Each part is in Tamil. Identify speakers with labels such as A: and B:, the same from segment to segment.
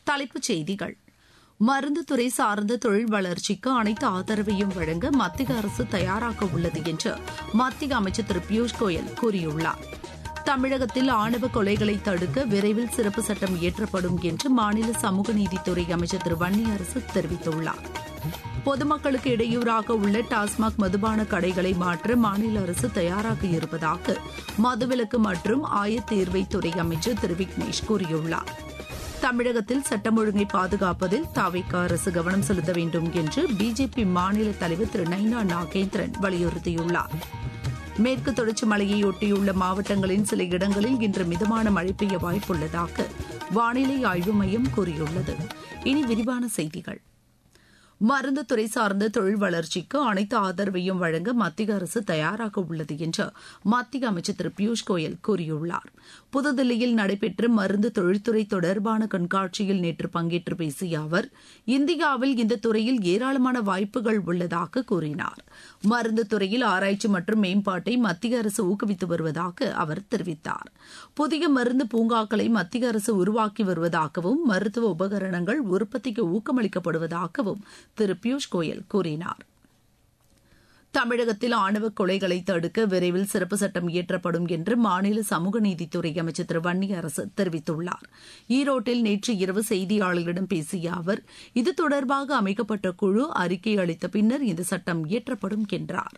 A: தலைப்புச் செய்திகள் மருந்து துறை சார்ந்த தொழில் வளர்ச்சிக்கு அனைத்து ஆதரவையும் வழங்க மத்திய அரசு தயாராக உள்ளது என்று மத்திய அமைச்சர் திரு பியூஷ் கோயல் கூறியுள்ளார் தமிழகத்தில் ஆணவ கொலைகளை தடுக்க விரைவில் சிறப்பு சட்டம் இயற்றப்படும் என்று மாநில சமூக நீதித்துறை அமைச்சர் திரு வன்னியரசு தெரிவித்துள்ளார் பொதுமக்களுக்கு இடையூறாக உள்ள டாஸ்மாக் மதுபான கடைகளை மாற்ற மாநில அரசு தயாராக இருப்பதாக மதுவிலக்கு மற்றும் ஆயத்தீர்வைத்துறை அமைச்சர் திரு விக்னேஷ் கூறியுள்ளார் தமிழகத்தில் சட்டம் ஒழுங்கை பாதுகாப்பதில் தாவிக அரசு கவனம் செலுத்த வேண்டும் என்று பிஜேபி மாநில தலைவர் திரு நைனா நாகேந்திரன் வலியுறுத்தியுள்ளார் மேற்கு தொடர்ச்சி மலையை ஒட்டியுள்ள மாவட்டங்களின் சில இடங்களில் இன்று மிதமான மழை பெய்ய வாய்ப்புள்ளதாக வானிலை ஆய்வு மையம் கூறியுள்ளது இனி விரிவான செய்திகள் மருந்து துறை சார்ந்த தொழில் வளர்ச்சிக்கு அனைத்து ஆதரவையும் வழங்க மத்திய அரசு தயாராக உள்ளது என்று மத்திய அமைச்சர் திரு பியூஷ் கோயல் கூறியுள்ளார் புதுதில்லியில் நடைபெற்ற மருந்து தொழில்துறை தொடர்பான கண்காட்சியில் நேற்று பங்கேற்று பேசிய அவர் இந்தியாவில் இந்த துறையில் ஏராளமான வாய்ப்புகள் உள்ளதாக கூறினார் மருந்து துறையில் ஆராய்ச்சி மற்றும் மேம்பாட்டை மத்திய அரசு ஊக்குவித்து வருவதாக அவர் தெரிவித்தார் புதிய மருந்து பூங்காக்களை மத்திய அரசு உருவாக்கி வருவதாகவும் மருத்துவ உபகரணங்கள் உற்பத்திக்கு ஊக்கமளிக்கப்படுவதாகவும் திரு பியூஷ் கோயல் கூறினார் தமிழகத்தில் ஆணவ கொலைகளை தடுக்க விரைவில் சிறப்பு சட்டம் இயற்றப்படும் என்று மாநில சமூக நீதித்துறை அமைச்சர் திரு வன்னியரசு தெரிவித்துள்ளார் ஈரோட்டில் நேற்று இரவு செய்தியாளர்களிடம் பேசிய அவர் இது தொடர்பாக அமைக்கப்பட்ட குழு அறிக்கை அளித்த பின்னர் இந்த சட்டம் இயற்றப்படும் என்றார்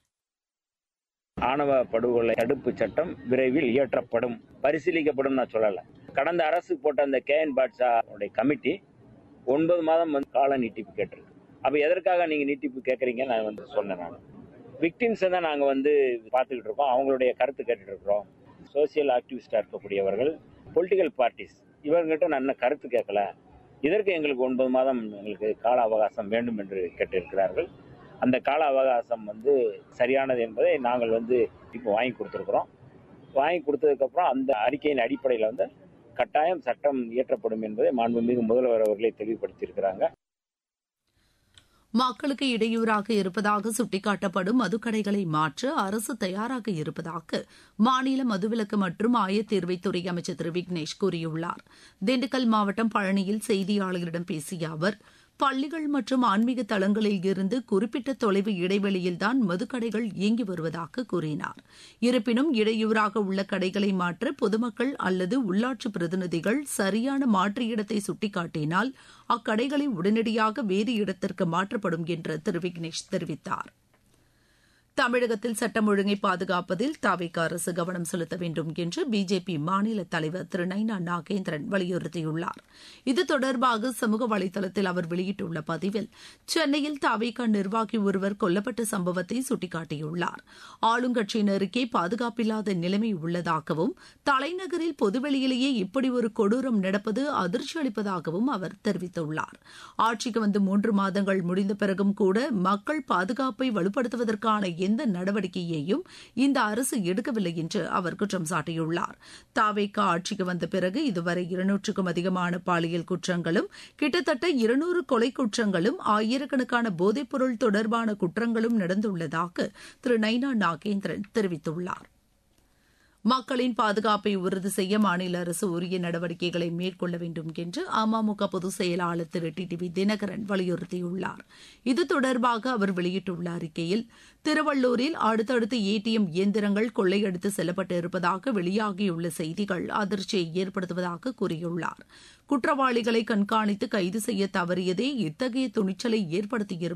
B: ஆணவ படுகொலை தடுப்பு சட்டம் விரைவில் இயற்றப்படும் பரிசீலிக்கப்படும் நான் சொல்லல கடந்த அரசு போட்ட அந்த கே என் பாட்ஷா கமிட்டி ஒன்பது மாதம் வந்து கால நீட்டிப்பு கேட்டிருக்கு அப்ப எதற்காக நீங்க நீட்டிப்பு கேட்கறீங்க நான் வந்து சொன்னேன் நான் விக்டிம்ஸை தான் நாங்க வந்து பார்த்துக்கிட்டு இருக்கோம் அவங்களுடைய கருத்து கேட்டுட்டு இருக்கிறோம் சோசியல் ஆக்டிவிஸ்டா இருக்கக்கூடியவர்கள் பொலிட்டிக்கல் பார்ட்டிஸ் இவர்கிட்ட நான் என்ன கருத்து கேட்கல இதற்கு எங்களுக்கு ஒன்பது மாதம் எங்களுக்கு கால அவகாசம் வேண்டும் என்று கேட்டிருக்கிறார்கள் அந்த கால அவகாசம் வந்து சரியானது என்பதை நாங்கள் வந்து இப்போ வாங்கி கொடுத்துருக்குறோம் வாங்கி கொடுத்ததுக்கப்புறம் அந்த அறிக்கையின் அடிப்படையில் வந்து கட்டாயம் சட்டம் இயற்றப்படும் என்பதை மாண்புமிகு முதல்வர் அவர்களே தெளிவுபடுத்தியிருக்கிறாங்க
A: மக்களுக்கு இடையூறாக இருப்பதாக சுட்டிக்காட்டப்படும் மதுக்கடைகளை மாற்ற அரசு தயாராக இருப்பதாக மாநில மதுவிலக்கு மற்றும் ஆயத்தீர்வைத்துறை அமைச்சர் திரு விக்னேஷ் கூறியுள்ளார் திண்டுக்கல் மாவட்டம் பழனியில் செய்தியாளர்களிடம் பேசிய அவர் பள்ளிகள் மற்றும் ஆன்மீக தலங்களில் இருந்து குறிப்பிட்ட தொலைவு இடைவெளியில்தான் மதுக்கடைகள் இயங்கி வருவதாக கூறினார் இருப்பினும் இடையூறாக உள்ள கடைகளை மாற்ற பொதுமக்கள் அல்லது உள்ளாட்சி பிரதிநிதிகள் சரியான மாற்று இடத்தை சுட்டிக்காட்டினால் அக்கடைகளை உடனடியாக வேறு இடத்திற்கு மாற்றப்படும் என்று திரு விக்னேஷ் தெரிவித்தார் தமிழகத்தில் சட்டம் ஒழுங்கை பாதுகாப்பதில் தாவிக அரசு கவனம் செலுத்த வேண்டும் என்று பிஜேபி மாநில தலைவர் திரு நைனா நாகேந்திரன் வலியுறுத்தியுள்ளார் இது தொடர்பாக சமூக வலைதளத்தில் அவர் வெளியிட்டுள்ள பதிவில் சென்னையில் தாவிக நிர்வாகி ஒருவர் கொல்லப்பட்ட சம்பவத்தை சுட்டிக்காட்டியுள்ளார் ஆளுங்கட்சியினருக்கே பாதுகாப்பில்லாத நிலைமை உள்ளதாகவும் தலைநகரில் பொதுவெளியிலேயே இப்படி ஒரு கொடூரம் நடப்பது அதிர்ச்சி அளிப்பதாகவும் அவர் தெரிவித்துள்ளார் ஆட்சிக்கு வந்து மூன்று மாதங்கள் முடிந்த பிறகும் கூட மக்கள் பாதுகாப்பை வலுப்படுத்துவதற்கான எந்த நடவடிக்கையையும் இந்த அரசு எடுக்கவில்லை என்று அவர் குற்றம் சாட்டியுள்ளார் தாவேக்கா ஆட்சிக்கு வந்த பிறகு இதுவரை இருநூற்றுக்கும் அதிகமான பாலியல் குற்றங்களும் கிட்டத்தட்ட இருநூறு கொலை குற்றங்களும் ஆயிரக்கணக்கான போதைப்பொருள் தொடர்பான குற்றங்களும் நடந்துள்ளதாக திரு நைனா நாகேந்திரன் தெரிவித்துள்ளார் மக்களின் பாதுகாப்பை உறுதி செய்ய மாநில அரசு உரிய நடவடிக்கைகளை மேற்கொள்ள வேண்டும் என்று அமமுக பொதுச் செயலாளர் திரு டி டிவி தினகரன் வலியுறுத்தியுள்ளார் இது தொடர்பாக அவர் வெளியிட்டுள்ள அறிக்கையில் திருவள்ளூரில் அடுத்தடுத்து ஏடிஎம் இயந்திரங்கள் கொள்ளையடித்து செல்லப்பட்டு இருப்பதாக வெளியாகியுள்ள செய்திகள் அதிர்ச்சியை ஏற்படுத்துவதாக கூறியுள்ளார் குற்றவாளிகளை கண்காணித்து கைது செய்ய தவறியதே இத்தகைய துணிச்சலை ஏற்படுத்தியிருப்பதாக